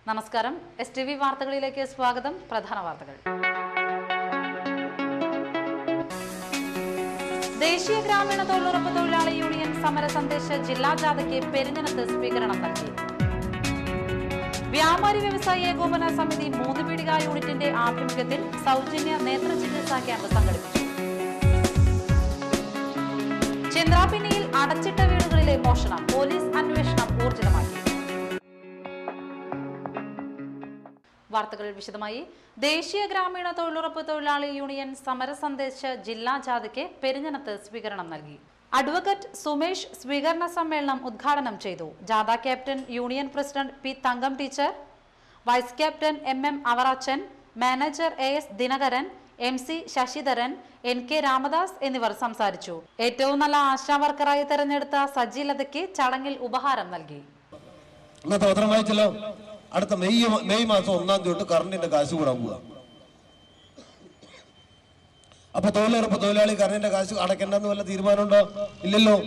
നമസ്കാരം S T V വാർത്തകളിലേക്ക് സ്വാഗതം പ്രധാന വാർത്തകൾ ദേശീയ ഗ്രാമീണ തൊഴിലുറപ്പ് തൊഴിലാളി യൂണിയൻ സമര സന്ദേശ ജില്ലാ ജാഥയ്ക്ക് പെരിഞ്ഞനത്ത് സ്വീകരണം നൽകി വ്യാപാരി വ്യവസായി ഏകോപന സമിതി മൂന്ന് പീടിക യൂണിറ്റിന്റെ ആഭിമുഖ്യത്തിൽ സൗജന്യ നേത്ര ചികിത്സാ ക്യാമ്പ് സംഘടിപ്പിച്ചു ചന്ദ്രാപിന്നിയിൽ അടച്ചിട്ട വീടുകളിലെ മോഷണം പോലീസ് അന്വേഷണം ഊർജിതമാക്കി വാർത്തകൾ വിശദമായി ദേശീയ ഗ്രാമീണ തൊഴിലുറപ്പ് തൊഴിലാളി യൂണിയൻ സമര സന്ദേശ ജില്ലാ ജാഥയ്ക്ക് പെരിഞ്ഞനത്ത് സ്വീകരണം നൽകി അഡ്വക്കേറ്റ് സുമേഷ് സ്വീകരണ സമ്മേളനം ഉദ്ഘാടനം ചെയ്തു ജാഥ captain union president P Thankam teacher vice captain M M Avarachan manager A S Dinakaran M C Sasidharan N K Ramadas എന്നിവർ സംസാരിച്ചു ഏറ്റവും നല്ല ആശാ വർക്കറായി തെരഞ്ഞെടുത്ത സജി ലതയ്ക്ക് ചടങ്ങിൽ ഉപഹാരം നൽകി ഇന്നത്തെ പത്രം വായിച്ചല്ലോ അടുത്ത മെയ് മെയ് മാസം ഒന്നാം തീയതി തൊട്ട് കറണ്ടിന്റെ കാശ് കൂടാൻ പോവാ അപ്പൊ തൊഴിലുറപ്പ് തൊഴിലാളി കറണ്ടിന്റെ കാശ് അടയ്ക്കണ്ടെന്ന് വല്ല തീരുമാനമുണ്ടോ ഇല്ലല്ലോ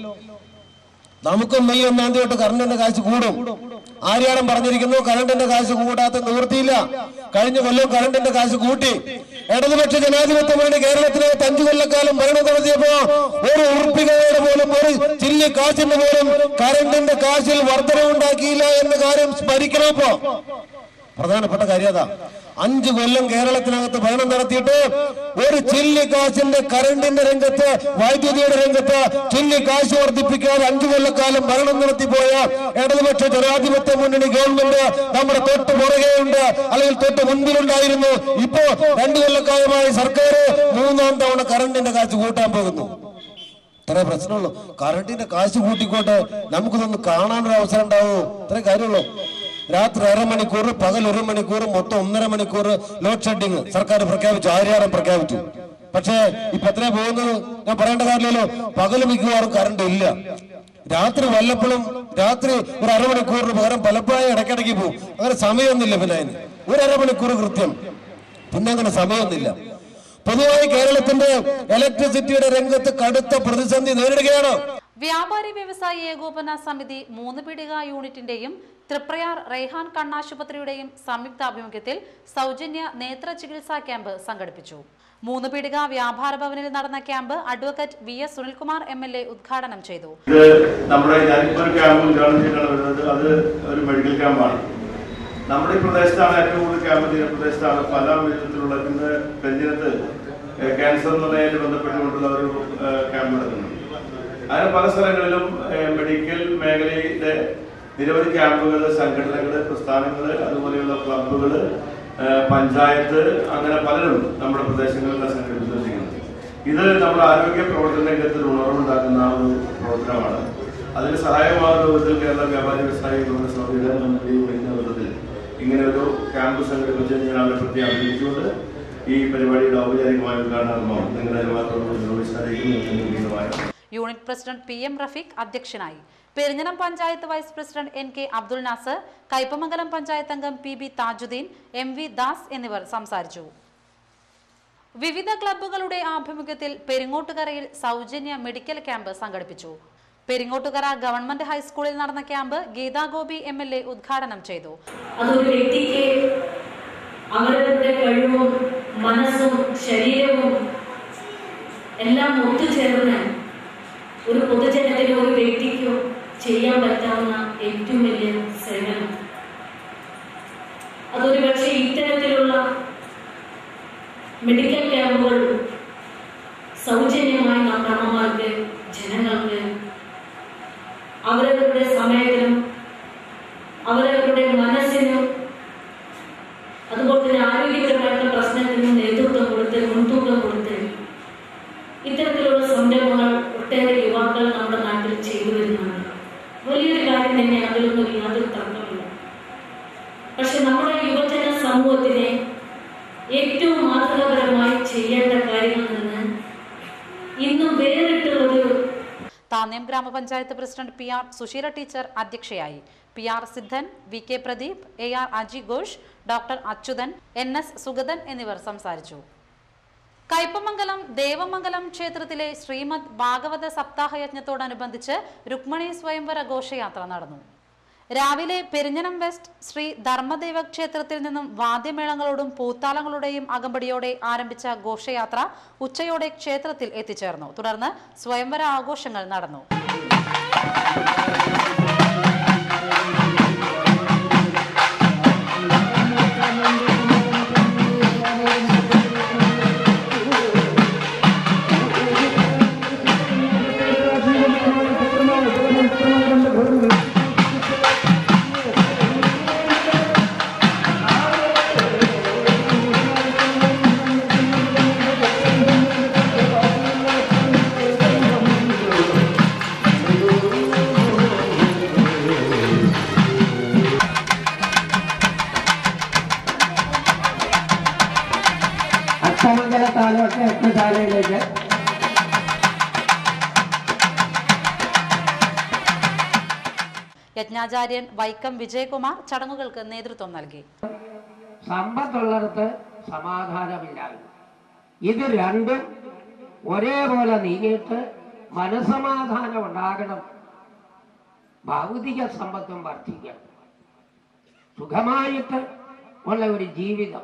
നമുക്കും മെയ് ഒന്നാം തീയതി തൊട്ട് കറണ്ടിന്റെ കാശ് കൂടും ആര്യാടം പറഞ്ഞിരിക്കുന്നു കറണ്ടിന്റെ കാശ് കൂടാത്ത നിവൃത്തിയില്ല കഴിഞ്ഞ കൊല്ലം കറണ്ടിന്റെ കാശ് കൂട്ടി ഇടതുപക്ഷ ജനാധിപത്യ മുന്നണി കേരളത്തിനകത്ത് അഞ്ചു കൊല്ലക്കാലം ഭരണം നടത്തിയപ്പോ ഒരു ഉറുപ്പികയുടെ പോലും ഒരു ചില്ലി കാശിന് പോലും കറണ്ടിന്റെ കാശിൽ വർധനവുണ്ടാക്കിയില്ല എന്ന കാര്യം സ്മരിക്കണം ഇപ്പോ പ്രധാനപ്പെട്ട കാര്യം അതാ അഞ്ചു കൊല്ലം കേരളത്തിനകത്ത് ഭരണം നടത്തിയിട്ട് ഒരു ചില്ലി കാശിന്റെ കറണ്ടിന്റെ രംഗത്ത് വൈദ്യുതിയുടെ രംഗത്ത് ചില്ലി കാശ് വർദ്ധിപ്പിക്കാതെ അഞ്ചു കൊല്ലക്കാലം ഭരണം നടത്തിപ്പോയ ഇടതുപക്ഷ ജനാധിപത്യ മുന്നണി ഗവൺമെന്റ് നമ്മുടെ തൊട്ട് പുറകെയുണ്ട് അല്ലെങ്കിൽ തൊട്ട് മുൻപിലുണ്ടായിരുന്നു ഇപ്പോ രണ്ടു കൊല്ലക്കാലമായി സർക്കാർ മൂന്നാം തവണ കറണ്ടിന്റെ കാശ് കൂട്ടാൻ പോകുന്നു ഇത്രേ പ്രശ്നമുള്ളൂ കറണ്ടിന്റെ കാശ് കൂട്ടിക്കോട്ടെ നമുക്കിതൊന്ന് കാണാനൊരു അവസരം ഉണ്ടാവോ ഇത്രേ കാര്യമുള്ളൂ രാത്രി അരമണിക്കൂർ പകൽ ഒരു മണിക്കൂർ മൊത്തം ഒന്നര മണിക്കൂർ ലോഡ് ഷെഡിങ് സർക്കാർ പ്രഖ്യാപിച്ചു ആര്യാരം പ്രഖ്യാപിച്ചു പക്ഷേ ഇപ്പൊ എത്രയാ പോകുന്നത് ഞാൻ പറയേണ്ട കാര്യമില്ലല്ലോ പകൽ മിക്കവാറും കറണ്ട് ഇല്ല രാത്രി വല്ലപ്പോഴും രാത്രി ഒരു അരമണിക്കൂറിന് പകരം പലപ്പോഴും ഇടയ്ക്കിടയ്ക്ക് പോകും അങ്ങനെ സമയമൊന്നുമില്ല പിന്നെ അതിന് ഒരു അരമണിക്കൂർ കൃത്യം പിന്നെ അങ്ങനെ സമയമൊന്നുമില്ല പൊതുവായി കേരളത്തിന്റെ ഇലക്ട്രിസിറ്റിയുടെ രംഗത്ത് കടുത്ത പ്രതിസന്ധി നേരിടുകയാണ് വ്യാപാരി വ്യവസായി ഏകോപന സമിതി മൂന്ന് പീടിക യൂണിറ്റിന്റെയും തൃപ്രയാർ റെയ്ഹാൻ കണ്ണാശുപത്രിയുടെയും സംയുക്താഭിമുഖ്യത്തിൽ സൗജന്യ നേത്ര ചികിത്സാ ക്യാമ്പ് സംഘടിപ്പിച്ചു മൂന്ന് പീടിക വ്യാപാര ഭവനിൽ നടന്ന camp advocate V S Sunilkumar M L A ഉദ്ഘാടനം ചെയ്തു ഇത് നമ്മുടെ ഞാനിപ്പോൾ ഒരു ക്യാമ്പ് ഉദ്ഘാടനം ചെയ്തിട്ടാണ് വരുന്നത് അത് ഒരു മെഡിക്കൽ ക്യാമ്പാണ് നമ്മുടെ ഈ പ്രദേശത്താണ് ഏറ്റവും കൂടുതൽ ക്യാമ്പ് ചെയ്യുന്ന പ്രദേശത്താണ് പല വിധത്തിലുള്ള ഇന്ന് പെരിഞ്ഞിനത്ത് ക്യാൻസർ നിർണയത്തിൽ ബന്ധപ്പെട്ടുകൊണ്ടുള്ള ഒരു ഏഹ്, ക്യാമ്പ് നടക്കുന്നുണ്ട് അങ്ങനെ പല സ്ഥലങ്ങളിലും ഏഹ്, മെഡിക്കൽ മേഖലയിലെ നിരവധി ക്യാമ്പുകൾ സംഘടനകൾ പ്രസ്ഥാനങ്ങൾ അതുപോലെയുള്ള ക്ലബ്ബുകൾ പഞ്ചായത്ത് അങ്ങനെ പലരും നമ്മുടെ പ്രദേശങ്ങളിൽ സംഘടിപ്പിച്ചു വെച്ചിരിക്കുന്നത് ഇത് നമ്മുടെ ആരോഗ്യ പ്രവർത്തന രംഗത്ത് ഒരു ഉണർവുണ്ടാക്കുന്ന ഒരു പ്രവർത്തനമാണ് അതിന് സഹായമാകുന്ന വിധത്തിൽ കേരള വ്യാപാരി വ്യവസായി ഗവൺമെന്റ് സമിതിയുടെ വരുന്ന വിധത്തിൽ ഇങ്ങനെ ഒരു ക്യാമ്പ് സംഘടിപ്പിച്ച് ഞാൻ അവരെ പ്രതി അഭിനയിച്ചുകൊണ്ട് ഈ പരിപാടിയുടെ ഔപചാരികമായ ഉദ്ഘാടനം നിങ്ങളുടെ അനുവാദത്തോട് നിർവഹിച്ചായിരിക്കും unit president P M Rafeeq അധ്യക്ഷനായി Perinjanam panchayat vice president N K Abdul Nasar Kaipamangalam panchayat അംഗം P B Thajudheen M V Das എന്നിവർ സംസാരിച്ചു വിവിധ ക്ലബ്ബുകളുടെ ആഭിമുഖ്യത്തിൽ പെരിങ്ങോട്ടുകരയിൽ സൗജന്യ മെഡിക്കൽ ക്യാമ്പ് സംഘടിപ്പിച്ചു പെരിങ്ങോട്ടുകര ഗവൺമെന്റ് ഹൈസ്കൂളിൽ നടന്ന camp Geetha Gopi M L A ഉദ്ഘാടനം ചെയ്തു അതൊരു വ്യക്തിക്ക് അവരവരുടെ കഴിവും മനസ്സും ശരീരവും എല്ലാം ഒത്തുചേർന്ന് ഒരു പൊതുജനത്തിനോ ഒരു വ്യക്തിക്കോ ചെയ്യാൻ പറ്റാവുന്ന ഏറ്റവും വലിയ സേവനം അതൊരു പക്ഷേ ഇത്തരത്തിലുള്ള മെഡിക്കൽ ക്യാമ്പുകൾ സൗജന്യമായി നമ്മുടെ അമ്മമാർക്ക് ജനങ്ങൾക്ക് അവരവരുടെ സമയത്തിനും അവരവരുടെ മനസ്സിനും അതുപോലെ തന്നെ ആരോഗ്യപരമായിട്ടുള്ള പ്രശ്നത്തിനും നേതൃത്വം കൊടുത്ത് മുൻതൂക്കം കൊടുത്ത് ഇത്തരത്തിലുള്ള സംരംഭങ്ങൾ ഒട്ടേറെ യുവാക്കൾ നമ്മുടെ നാട്ടിൽ ചെയ്തു വരുന്നുണ്ട് വലിയൊരു കാര്യം തന്നെ അതിലൊന്നും യാതൊരു തർക്കമില്ല പക്ഷെ നമ്മുടെ യുവജന സമൂഹത്തിനെ ഏറ്റവും മാതൃകാപരമായി ചെയ്യേണ്ട കാര്യങ്ങളിൽ നിന്ന് ഇന്നും വേറിട്ടുള്ളൊരു താന്യം ഗ്രാമപഞ്ചായത്ത് president P R Susheela teacher അധ്യക്ഷയായി P R Siddhan V K Pradeep A R Aji Ghosh doctor Achuthan N S Sugathan എന്നിവർ സംസാരിച്ചു കയ്പമംഗലം ദേവമംഗലം ക്ഷേത്രത്തിലെ ശ്രീമദ് ഭാഗവത സപ്താഹയജ്ഞത്തോടനുബന്ധിച്ച് രുക്മണി സ്വയംവര ഘോഷയാത്ര നടന്നു രാവിലെ പെരിഞ്ഞനം വെസ്റ്റ് ശ്രീ ധർമ്മദൈവ ക്ഷേത്രത്തിൽ നിന്നും വാദ്യമേളങ്ങളോടും പൂത്താളങ്ങളുടെയും അകമ്പടിയോടെ ആരംഭിച്ച ഘോഷയാത്ര ഉച്ചയോടെ ക്ഷേത്രത്തിൽ എത്തിച്ചേർന്നു തുടർന്ന് സ്വയംവര ആഘോഷങ്ങൾ നടന്നു അഷ്ടമംഗല താലൂക്ക് യജ്ഞശാലയിലേക്ക് യജ്ഞാചാര്യൻ വൈക്കം വിജയകുമാർ ചടങ്ങുകൾക്ക് നേതൃത്വം നൽകി സമ്പത്തുള്ളിടത്ത് സമാധാനമില്ലായ്മ ഇത് രണ്ടും ഒരേപോലെ നീങ്ങിയിട്ട് മനസമാധാനം ഉണ്ടാകണം ഭൗതിക സമ്പത്തും വർദ്ധിക്കണം സുഖമായിട്ട് ഉള്ള ഒരു ജീവിതം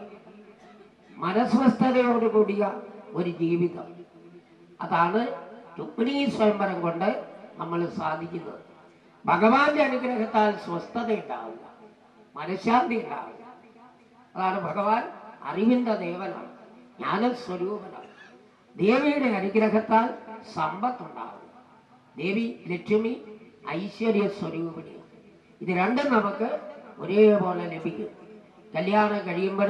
മനസ്വസ്ഥതയോടുകൂടിയ ഒരു ജീവിതം അതാണ് രുക്മിണീ സ്വയംവരം കൊണ്ട് നമ്മൾ സാധിക്കുന്നത് ഭഗവാന്റെ അനുഗ്രഹത്താൽ സ്വസ്ഥത ഉണ്ടാവില്ല മനഃശാന്തി ഉണ്ടാവില്ല അതാണ് ഭഗവാൻ അറിവിന്റെ ദേവനാണ് ജ്ഞാനസ്വരൂപനാണ് ദേവിയുടെ അനുഗ്രഹത്താൽ സമ്പത്തുണ്ടാവും ദേവി ലക്ഷ്മി ഐശ്വര്യ സ്വരൂപിണിയാണ് ഇത് രണ്ടും നമുക്ക് ഒരേപോലെ ലഭിക്കും കല്യാണം കഴിയുമ്പോൾ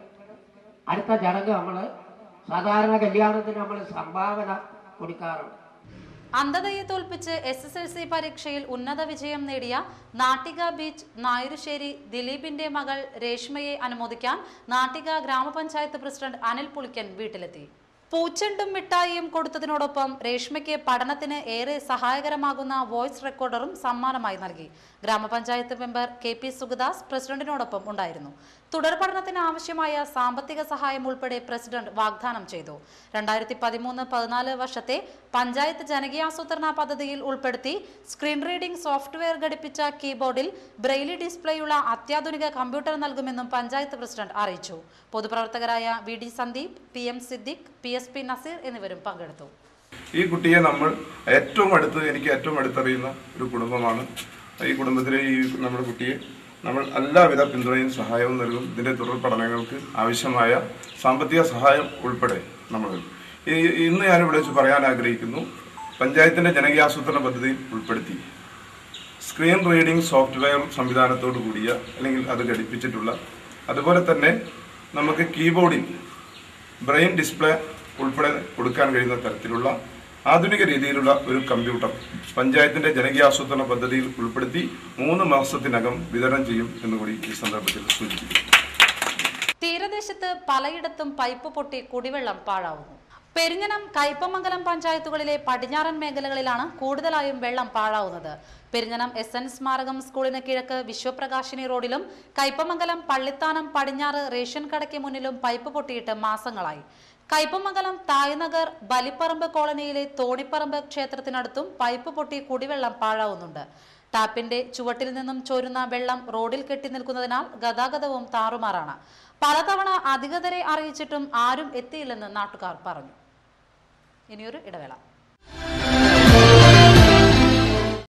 അടുത്ത ചടങ്ങ് നമ്മൾ സാധാരണ കല്യാണത്തിന് നമ്മൾ സംഭാവന കൊടുക്കാറുണ്ട് അന്ധതയെ തോൽപ്പിച്ച് എസ് എസ് എൽ സി പരീക്ഷയിൽ ഉന്നത വിജയം നേടിയ നാട്ടിക ബീച്ച് നായരുശ്ശേരി ദിലീപിന്റെ മകൾ രേഷ്മയെ അനുമോദിക്കാൻ നാട്ടിക ഗ്രാമപഞ്ചായത്ത് പ്രസിഡന്റ് അനിൽ പുളിക്കൻ വീട്ടിലെത്തി പൂച്ചെണ്ടും മിഠായിയും കൊടുത്തതിനോടൊപ്പം രേഷ്മയ്ക്ക് പഠനത്തിന് ഏറെ സഹായകരമാകുന്ന വോയിസ് റെക്കോർഡറും സമ്മാനമായി നൽകി ഗ്രാമപഞ്ചായത്ത് മെമ്പർ കെ പി സുഗദാസ് പ്രസിഡന്റിനോടൊപ്പം ഉണ്ടായിരുന്നു തുടർ പഠനത്തിന് ആവശ്യമായ സാമ്പത്തിക സഹായം ഉൾപ്പെടെ പ്രസിഡന്റ് വാഗ്ദാനം ചെയ്തു രണ്ടായിരത്തി പതിമൂന്ന് പതിനാല് വർഷത്തെ പഞ്ചായത്ത് ജനകീയാസൂത്രണ പദ്ധതിയിൽ ഉൾപ്പെടുത്തി സ്ക്രീൻ റീഡിംഗ് സോഫ്റ്റ്വെയർ ഘടിപ്പിച്ച കീബോർഡിൽ ബ്രെയിലി ഡിസ്പ്ലേയുള്ള അത്യാധുനിക കമ്പ്യൂട്ടർ നൽകുമെന്നും പഞ്ചായത്ത് പ്രസിഡന്റ് അറിയിച്ചു പൊതുപ്രവർത്തകരായ V D Sandeep P M Siddique P S P Naseer എന്നിവരും പങ്കെടുത്തു ഈ കുട്ടിയെ നമ്മൾ ഏറ്റവും അടുത്ത് എനിക്ക് ഏറ്റവും അടുത്തറിയുന്ന ഒരു കുടുംബമാണ് ഈ കുടുംബത്തിലെ ഈ നമ്മുടെ കുട്ടിയെ നമ്മൾ എല്ലാവിധ പിന്തുണയും സഹായവും നൽകും ഇതിന്റെ തുടർ പഠനങ്ങൾക്ക് ആവശ്യമായ സാമ്പത്തിക സഹായം ഉൾപ്പെടെ നമ്മൾ നൽകും. ഈ ഇന്ന് ഞാൻ ഇവിടെ വെച്ച് പറയാൻ ആഗ്രഹിക്കുന്നു പഞ്ചായത്തിന്റെ ജനകീയാസൂത്രണ പദ്ധതിയിൽ ഉൾപ്പെടുത്തി സ്ക്രീൻ റീഡിംഗ് സോഫ്റ്റ്വെയർ സംവിധാനത്തോടു കൂടിയ അല്ലെങ്കിൽ അത് ഘടിപ്പിച്ചിട്ടുള്ള അതുപോലെ തന്നെ നമുക്ക് കീബോർഡിൽ ബ്രെയിൻ ഡിസ്പ്ലേ ഉൾപ്പെടെ കൊടുക്കാൻ കഴിയുന്ന തരത്തിലുള്ള ആധുനിക രീതിയിലുള്ള ഒരു കമ്പ്യൂട്ടർ പഞ്ചായത്തിന്റെ ജനകീയാസൂത്രണ പദ്ധതിയിൽ ഉൾപ്പെടുത്തി മൂന്ന് മാസത്തിനകം വിതരണം ചെയ്യും എന്നുകൂടി ഈ സന്ദർഭത്തിൽ സൂചിപ്പിക്കുന്നു തീരദേശത്ത് പലയിടത്തും പൈപ്പ് പൊട്ടി കുടിവെള്ളം പാഴാവുന്നു പെരിഞ്ഞനം കയ്പമംഗലം പഞ്ചായത്തുകളിലെ പടിഞ്ഞാറൻ മേഖലകളിലാണ് കൂടുതലായും വെള്ളം പാഴാവുന്നത് പെരിഞ്ഞനം എസ് എൻ സ്മാരകം സ്കൂളിന് കിഴക്ക് വിശ്വപ്രകാശിനി റോഡിലും കയ്പമംഗലം പള്ളിത്താനം പടിഞ്ഞാറ് റേഷൻ കടയ്ക്ക് മുന്നിലും പൈപ്പ് പൊട്ടിയിട്ട് മാസങ്ങളായി കയ്പമംഗലം തായ്നഗർ ബലിപ്പറമ്പ് കോളനിയിലെ തോണിപ്പറമ്പ് ക്ഷേത്രത്തിനടുത്തും പൈപ്പ് പൊട്ടി കുടിവെള്ളം പാഴാവുന്നുണ്ട് ടാപ്പിന്റെ ചുവട്ടിൽ നിന്നും ചോരുന്ന വെള്ളം റോഡിൽ കെട്ടി നിൽക്കുന്നതിനാൽ ഗതാഗതവും താറുമാറാണ് പലതവണ അധികൃതരെ അറിയിച്ചിട്ടും ആരും എത്തിയില്ലെന്ന് നാട്ടുകാർ പറഞ്ഞു ഇനിയൊരു ഇടവേള